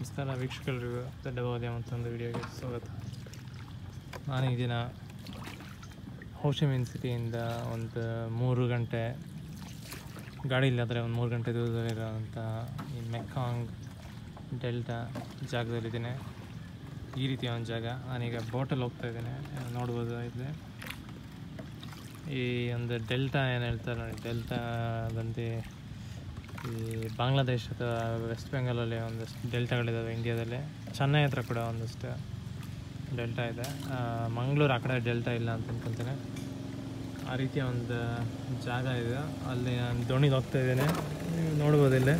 ನಮಸ್ಕಾರ ವೀಕ್ಷಕರಿಗೂ ದೊಡ್ಡವಾದ ಮತ್ತೊಂದು ವಿಡಿಯೋಗೆ ಸ್ವಾಗತ ನಾನು ಈ ದಿನ ಹೌಶಮಿನ್ ಸಿಟಿಯಿಂದ ಒಂದು ಮೂರು ಗಂಟೆ ಗಾಡಿ ಇಲ್ಲಾದರೆ ಒಂದು ಮೂರು ಗಂಟೆ ದೂರದಲ್ಲಿರೋಂಥ ಈ ಮೆಕ್ಕಾಂಗ್ ಡೆಲ್ಟಾ ಜಾಗದಲ್ಲಿದ್ದೀನಿ ಈ ರೀತಿಯ ಒಂದು ಜಾಗ ನಾನೀಗ ಬೋಟಲ್ಲಿ ಹೋಗ್ತಾ ಇದ್ದೇನೆ ನೋಡ್ಬೋದು ಇದೆ ಈ ಒಂದು ಡೆಲ್ಟಾ ಏನು ಹೇಳ್ತಾರೆ ನೋಡಿ ಡೆಲ್ಟಾ ಬಂದು ಈ ಬಾಂಗ್ಲಾದೇಶ ಅಥವಾ ವೆಸ್ಟ್ ಬೆಂಗಾಲಲ್ಲಿ ಒಂದಷ್ಟು ಡೆಲ್ಟಾಗಳಿದ್ದಾವೆ ಇಂಡಿಯಾದಲ್ಲಿ ಚೆನ್ನೈ ಹತ್ರ ಕೂಡ ಒಂದಷ್ಟು ಡೆಲ್ಟಾ ಇದೆ ಆ, ಮಂಗಳೂರು ಆ ಕಡೆ ಡೆಲ್ಟಾ ಇಲ್ಲ ಅಂತ ಅನ್ಕೊಂತೀನಿ ಆ ರೀತಿಯ ಒಂದು ಜಾಗ ಇದೆ ಅಲ್ಲಿ ನಾನು ದೋಣಿಗೆ ಹೋಗ್ತಾ ಇದ್ದೇನೆ ನೀವು ನೋಡ್ಬೋದು ಇಲ್ಲಿ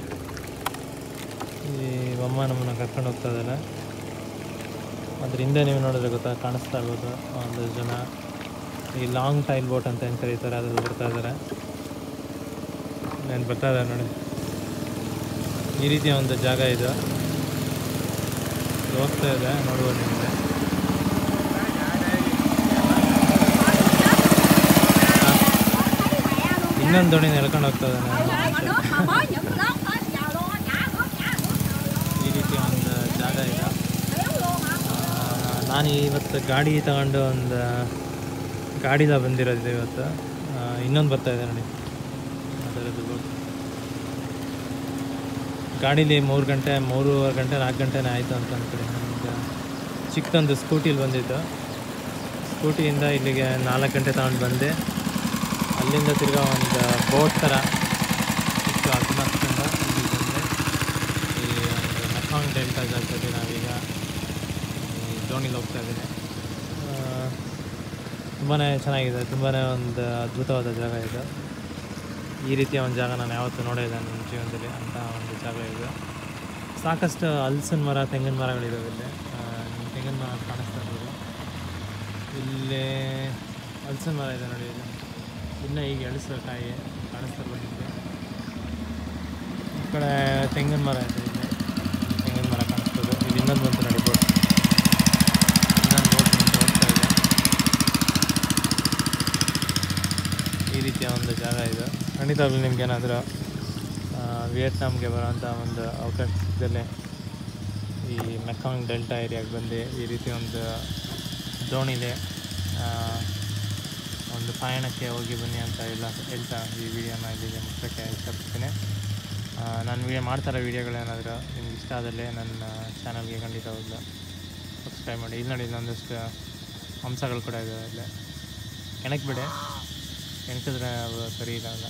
ಈ ಅಮ್ಮ ನಮ್ಮನ್ನು ಕರ್ಕೊಂಡು ಹೋಗ್ತಾ ಇದ್ದಾರೆ ಅದ್ರ ಹಿಂದೆ ನೀವು ನೋಡಿದ್ರೆ ಗೊತ್ತಾ ಕಾಣಿಸ್ತಾ ಇರ್ಬೋದು ಒಂದು ಜನ ಈ ಲಾಂಗ್ ಟೈಲ್ ಬೋಟ್ ಅಂತ ಏನು ಕರೀತಾರೆ ಅದ್ರಲ್ಲಿ ಬರ್ತಾ ಇದ್ದಾರೆ ನಾನು ಬರ್ತಾ ಇದ್ದಾರೆ ನೋಡಿ ಈ ರೀತಿಯ ಒಂದು ಜಾಗ ಇದು ಇದು ಹೋಗ್ತಾ ಇದೆ ನೋಡ್ಬೋದು ನಿಮಗೆ ಇನ್ನೊಂದು ದೋಣಿ ಎಳ್ಕೊಂಡು ಹೋಗ್ತಾ ಇದ್ದಾನೆ ಈ ರೀತಿಯ ಒಂದು ಜಾಗ ಇದೆ ಆ, ನಾನು ಇವತ್ತು ಗಾಡಿ ತಗೊಂಡು ಒಂದು ಗಾಡಿಲ ಬಂದಿರೋದು ಇವತ್ತು ಇನ್ನೊಂದು ಬರ್ತಾ ಇದೆ ನೋಡಿ ಅದರದ್ದು boat. ಗಾಡೀಲಿ ಮೂರು ಗಂಟೆ ಮೂರುವರೆ ಗಂಟೆ ನಾಲ್ಕು ಗಂಟೆನೇ ಆಯಿತು ಅಂತ ಅನ್ಕೊಳ್ಳಿ ಈಗ ಚಿಕ್ಕದೊಂದು ಸ್ಕೂಟಿಲಿ ಬಂದಿದ್ದು ಸ್ಕೂಟಿಯಿಂದ ಇಲ್ಲಿಗೆ ನಾಲ್ಕು ಗಂಟೆ ತಗೊಂಡು ಬಂದೆ ಅಲ್ಲಿಂದ ತಿರ್ಗಾ ಒಂದು ಬೋಟ್ ಥರ ಇತ್ತು ಅದನ್ನ ಹತ್ಕೊಂಡು ಇಲ್ಲಿಗೆ ಬಂದೆ ಈ ಒಂದು ಮೆಕಾಂಗ್ ಡೆಲ್ಟಾ ಜಾಗದಲ್ಲಿ ನಾವೀಗ ಈ ದೋಣಿಲಿ ಹೋಗ್ತಾ ಇದ್ದೀನಿ ತುಂಬಾ ಚೆನ್ನಾಗಿದೆ ತುಂಬಾ ಒಂದು ಅದ್ಭುತವಾದ ಜಾಗ ಇದು ಈ ರೀತಿಯ ಒಂದು ಜಾಗ ನಾನು ಯಾವತ್ತೂ ನೋಡಿಲ್ಲ ನನ್ನ ಜೀವನದಲ್ಲಿ ಅಂತ ಒಂದು ಜಾಗ ಇದು ಸಾಕಷ್ಟು ಹಲಸಿನ ಮರ ತೆಂಗಿನ ಮರಗಳಿದ್ದಾವೆ ಇಲ್ಲಿ ಆ, ನಿಮ್ಗೆ ತೆಂಗಿನ ಮರ ಕಾಣಿಸ್ತಾ ಇರ್ಬೋದು ಇಲ್ಲಿ ಹಲಸಿನ ಮರ ಇದೆ ನೋಡಿ ಇದು ಇನ್ನೂ ಈಗ ಎಳಿಸೋ ಕಾಯಿ ಕಾಣಿಸ್ತಾ ಇರ್ಬೋದು ನಿಮಗೆ ಈ ಕಡೆ ತೆಂಗಿನ ಮರ ಇದೆ ಇಲ್ಲಿ ತೆಂಗಿನ ಮರ ಕಾಣಿಸ್ಬೋದು ಇಲ್ಲಿ ಇನ್ನೊಂದು ಬಂತು ನೋಡಿ ಬೋಟ್ ಇನ್ನೊಂದು ಬೋಟ್ ಬಂತು ಹೋಗ್ತಾ ಇದೆ ಈ ರೀತಿಯ ಒಂದು ಜಾಗ ಇದು ಖಂಡಿತವಾಗ್ಲೂ ನಿಮ್ಗೆ ಏನಾದರೂ ವಿಯೆಟ್ನಾಮ್ಗೆ ಬರೋಂಥ ಒಂದು ಅವಕಾಶ ಸಿಕ್ಕದಲ್ಲೇ ಈ ಮೆಕಾಂಗ್ ಡೆಲ್ಟಾ ಏರಿಯಾಗೆ ಬಂದು ಈ ರೀತಿ ಒಂದು ದೋಣಿಲಿ ಆ, ಒಂದು ಪಯಣಕ್ಕೆ ಹೋಗಿ ಬನ್ನಿ ಅಂತ ಎಲ್ಲ ಹೇಳ್ತಾ ಈ ವಿಡಿಯೋನ ಇಲ್ಲಿಗೆ ಮುಚ್ಚೋಕ್ಕೆ ಇಷ್ಟಪಡ್ತೀನಿ ಆ, ನಾನು ವಿಡಿಯೋ ಮಾಡ್ತಾರೋ ವೀಡಿಯೋಗಳೇನಾದರೂ ನಿಮ್ಗೆ ಇಷ್ಟ ಆದಲ್ಲಿ ನನ್ನ ಚಾನಲ್ಗೆ ಖಂಡಿತವಾಗ್ಲೂ ಸಬ್ಸ್ಕ್ರೈಬ್ ಮಾಡಿ ಇಲ್ಲಿ ನೋಡಿ ಇಲ್ಲೊಂದಷ್ಟು ಅಂಶಗಳು ಕೂಡ ಇದಾವೆ ಇಲ್ಲೇ ಕೆಣಕ್ಬಿಡಿ ಕೆಣಕಿದ್ರೆ ಅವು ಸರಿ ಇರಲ್ಲ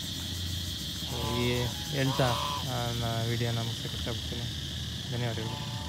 ಸೊ ಈ ಹೇಳ್ತಾ ನಾನು ವಿಡಿಯೋನ ಮುಗಿಸೋಕ್ಕೆ ಇಷ್ಟಪಡ್ತೀನಿ ಧನ್ಯವಾದಗಳು